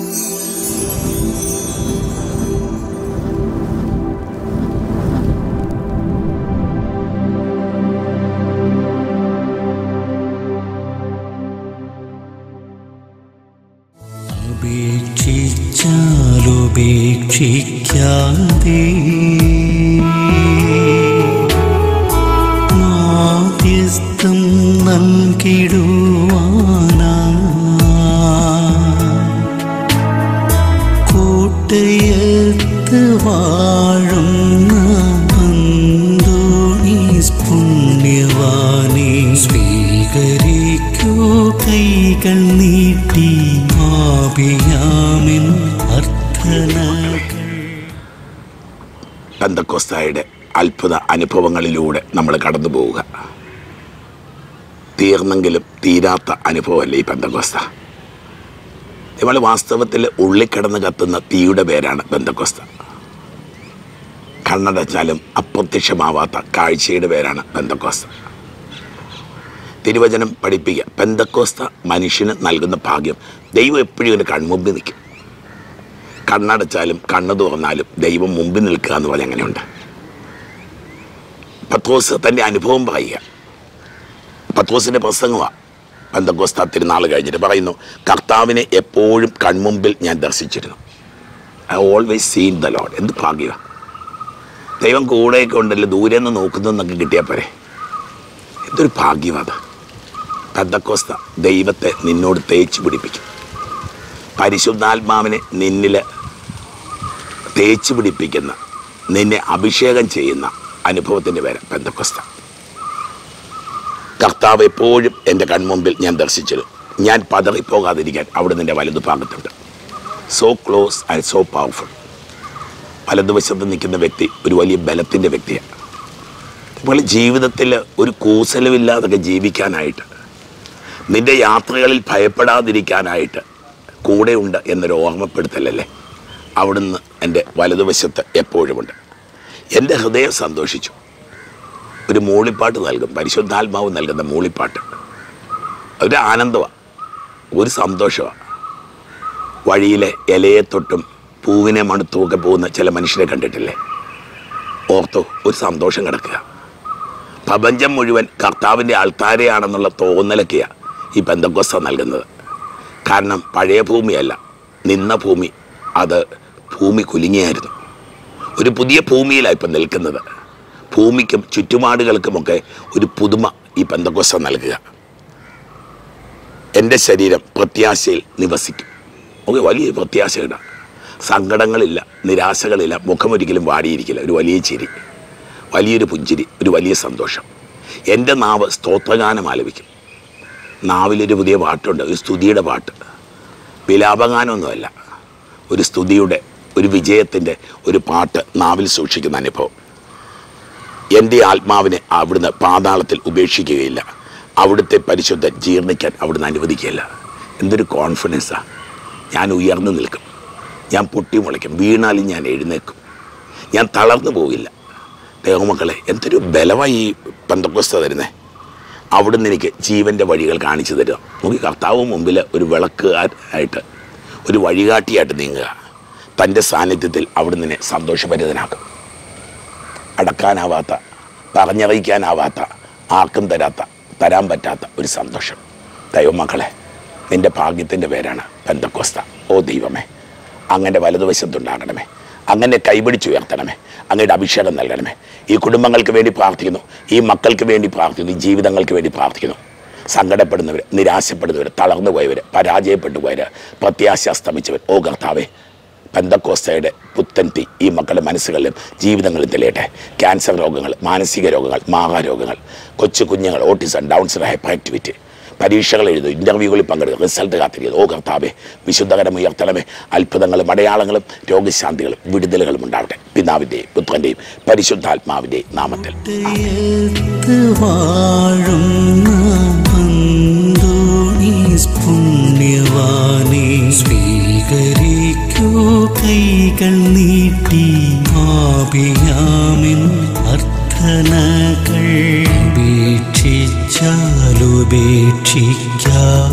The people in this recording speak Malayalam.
ഉപേക്ഷിച്ചാലുപേക്ഷിക്കാതെ മാധ്യസ്ഥം നൽകിടുവാനാ കോട്ടയത്ത് വാഴുന്ന അന്തോണീസ് പുണ്യവാനെ സ്വീകരിക്കൂ കൈകൾ നീട്ടി ആപിയാമിൻ അർത്ഥനകൾ പെന്തക്കോസ്തായുടെ അത്ഭുത അനുഭവങ്ങളിലൂടെ നമ്മൾ കടന്നു പോവുക തീർന്നെങ്കിലും തീരാത്ത അനുഭവമല്ലേ ഈ പെന്തക്കോസ്ത നമ്മൾ വാസ്തവത്തിൽ ഉള്ളിക്കിടന്ന് കത്തുന്ന തീയുടെ പേരാണ് ബന്ധക്കോസ്ത കണ്ണടച്ചാലും അപ്രത്യക്ഷമാവാത്ത കാഴ്ചയുടെ പേരാണ് ബന്ധക്കോസ്ത തിരുവചനം പഠിപ്പിക്കുക പെന്തക്കോസ്ത മനുഷ്യന് നൽകുന്ന ഭാഗ്യം ദൈവം എപ്പോഴും ഒരു കൺമുമ്പിൽ നിൽക്കും കണ്ണടച്ചാലും കണ്ണു തുറന്നാലും ദൈവം മുമ്പിൽ നിൽക്കുക എന്ന് പറഞ്ഞാൽ അങ്ങനെയുണ്ട് പത്രോസ് തൻ്റെ അനുഭവം പറയുക പത്രോസിൻ്റെ പ്രസംഗമാണ് പന്തക്കോസ്ത തിരുനാൾ കഴിഞ്ഞിട്ട് പറയുന്നു കർത്താവിനെ എപ്പോഴും കൺമുമ്പിൽ ഞാൻ ദർശിച്ചിരുന്നു I always seen the lord എന്ത് ഭാഗ്യമാണ് ദൈവം കൂടെയൊക്കെ ഉണ്ടല്ലോ ദൂരെ നിന്ന് നോക്കുന്നതെന്നൊക്കെ കിട്ടിയാൽ പോരെ എന്തൊരു ഭാഗ്യമാണ് പെന്തക്കോസ്ത ദൈവത്തെ നിന്നോട് തേച്ച് പിടിപ്പിക്കും പരിശുദ്ധാത്മാവിനെ നിന്നിൽ തേച്ച് പിടിപ്പിക്കുന്ന നിന്നെ അഭിഷേകം ചെയ്യുന്ന അനുഭവത്തിൻ്റെ പേര് പെന്തക്കോസ്ത കർത്താവ് എപ്പോഴും എൻ്റെ കൺമുമ്പിൽ ഞാൻ ദർശിച്ചിരുന്നു ഞാൻ പതറിപ്പോകാതിരിക്കാൻ അവിടെ നിൻ്റെ വലതു ഭാഗത്തുണ്ട് so close and so powerful വലതുവശത്ത് നിൽക്കുന്ന വ്യക്തി ഒരു വലിയ ബലത്തിൻ്റെ വ്യക്തിയാണ് ഇപ്പോൾ ജീവിതത്തിൽ ഒരു കൂസലുമില്ലാതൊക്കെ ജീവിക്കാനായിട്ട് നിന്റെ യാത്രകളിൽ ഭയപ്പെടാതിരിക്കാനായിട്ട് കൂടെയുണ്ട് എന്നൊരു ഓർമ്മപ്പെടുത്തലല്ലേ അവിടുന്ന് എൻ്റെ വലതുവശത്ത് എപ്പോഴുമുണ്ട് എൻ്റെ ഹൃദയം സന്തോഷിച്ചു ഒരു മൂളിപ്പാട്ട് നൽകും പരിശുദ്ധാത്മാവ് നൽകുന്ന മൂളിപ്പാട്ട് ഒരു ആനന്ദമാണ് ഒരു സന്തോഷമാണ് വഴിയിലെ ഇലയെ തൊട്ടും പൂവിനെ മണുത്തുമൊക്കെ പോകുന്ന ചില മനുഷ്യരെ കണ്ടിട്ടില്ലേ ഓർത്തോ ഒരു സന്തോഷം കിടക്കുക പ്രപഞ്ചം മുഴുവൻ കർത്താവിൻ്റെ ആൾക്കാരെയാണെന്നുള്ള തോന്നലൊക്കെയാണ് ഈ ബന്ധക്കോസ്ത നൽകുന്നത് കാരണം പഴയ ഭൂമിയല്ല നിന്ന ഭൂമി അത് ഭൂമി കുലുങ്ങിയായിരുന്നു ഒരു പുതിയ ഭൂമിയിലാണ് ഇപ്പം നിൽക്കുന്നത് ഭൂമിക്കും ചുറ്റുപാടുകൾക്കുമൊക്കെ ഒരു പുതുമ ഈ ബന്ധക്കോസ്ത നൽകുക എൻ്റെ ശരീരം പ്രത്യാശയിൽ നിവസിക്കും ഓക്കെ വലിയ പ്രത്യാശയുടെ സങ്കടങ്ങളില്ല നിരാശകളില്ല മുഖമൊരിക്കലും വാടിയിരിക്കില്ല ഒരു വലിയ ചിരി വലിയൊരു പുഞ്ചിരി ഒരു വലിയ സന്തോഷം എൻ്റെ നാവ് സ്തോത്രഗാനം ആലപിക്കും നാവിലൊരു പുതിയ പാട്ടുണ്ട് ഒരു സ്തുതിയുടെ പാട്ട് വിലാപഗാനമൊന്നുമല്ല ഒരു സ്തുതിയുടെ ഒരു വിജയത്തിൻ്റെ ഒരു പാട്ട് നാവിൽ സൂക്ഷിക്കുന്ന അനുഭവം എൻ്റെ ആത്മാവിനെ അവിടുന്ന് പാതാളത്തിൽ ഉപേക്ഷിക്കുകയില്ല അവിടുത്തെ പരിശുദ്ധ ജീർണിക്കാൻ അവിടുന്ന് അനുവദിക്കുകയില്ല എന്തൊരു കോൺഫിഡൻസാണ് ഞാൻ ഉയർന്നു നിൽക്കും ഞാൻ പൊട്ടിമുളയ്ക്കും വീണാലും ഞാൻ എഴുന്നേക്കും ഞാൻ തളർന്നു പോവില്ല ദൈവമക്കളെ എന്തൊരു ബലമായി ഈ പന്തക്കൊസ്ത തരുന്നേ അവിടുന്ന് എനിക്ക് ജീവൻ്റെ വഴികൾ കാണിച്ചു തരിക നമുക്ക് കർത്താവ് മുമ്പിൽ ഒരു വിളക്ക് ആയിട്ട് ഒരു വഴികാട്ടിയായിട്ട് നീങ്ങുക തൻ്റെ സാന്നിധ്യത്തിൽ അവിടുന്ന് എന്നെ സന്തോഷഭരിതനാക്കും അടക്കാനാവാത്ത പറഞ്ഞറിയിക്കാനാവാത്ത ആർക്കും തരാത്ത തരാൻ പറ്റാത്ത ഒരു സന്തോഷം ദൈവമക്കളെ നിൻ്റെ ഭാഗ്യത്തിൻ്റെ പേരാണ് പെന്തക്കോസ്ത ഓ ദൈവമേ അങ്ങനെ വലതുവശത്തുണ്ടാകണമേ അങ്ങനെ കൈപിടിച്ചുയർത്തണമേ അങ്ങയുടെ അഭിഷേകം നൽകണമേ ഈ കുടുംബങ്ങൾക്ക് വേണ്ടി പ്രാർത്ഥിക്കുന്നു ഈ മക്കൾക്ക് വേണ്ടി പ്രാർത്ഥിക്കുന്നു ഈ ജീവിതങ്ങൾക്ക് വേണ്ടി പ്രാർത്ഥിക്കുന്നു സങ്കടപ്പെടുന്നവർ നിരാശപ്പെടുന്നവർ തളർന്നു പോയവർ പരാജയപ്പെട്ടു പോയവർ പ്രത്യാശ അസ്തമിച്ചവർ ഓ കർത്താവേ പെന്തക്കോസ്തയുടെ പുത്തൻ തീ ഈ മക്കളുടെ മനസ്സുകളിലും ജീവിതങ്ങളിലും തെളിയട്ടെ ക്യാൻസർ രോഗങ്ങൾ മാനസിക രോഗങ്ങൾ മാഹാരോഗങ്ങൾ കൊച്ചു കുഞ്ഞുങ്ങൾ ഓട്ടിസം ഡൗൺസർ ഹൈപ്പർ ആക്ടിവിറ്റി പരീക്ഷകൾ എഴുതും ഇൻ്റർവ്യൂകളിൽ പങ്കെടുക്കും റിസൾട്ട് കാത്തിരിക്കുന്നു ഓ കർത്താവെ വിശുദ്ധകരം ഉയർത്തണമേ അത്ഭുതങ്ങളും അടയാളങ്ങളും രോഗശാന്തികളും വിടുതലുകളും ഉണ്ടാവട്ടെ പിതാവിൻ്റെയും പുത്രൻ്റെയും പരിശുദ്ധാത്മാവിൻ്റെയും നാമത്തിൽ ഹൃദയത്ത് വാഴുന്ന അന്തോണീസ് പുണ്യവാനെ സ്വീകരിക്കൂ കൈകൾ നീട്ടി ആപിയാമിൻ അർത്ഥനകൾ ഉപേക്ഷിച്ചാലുപേക്ഷിക്കാതെ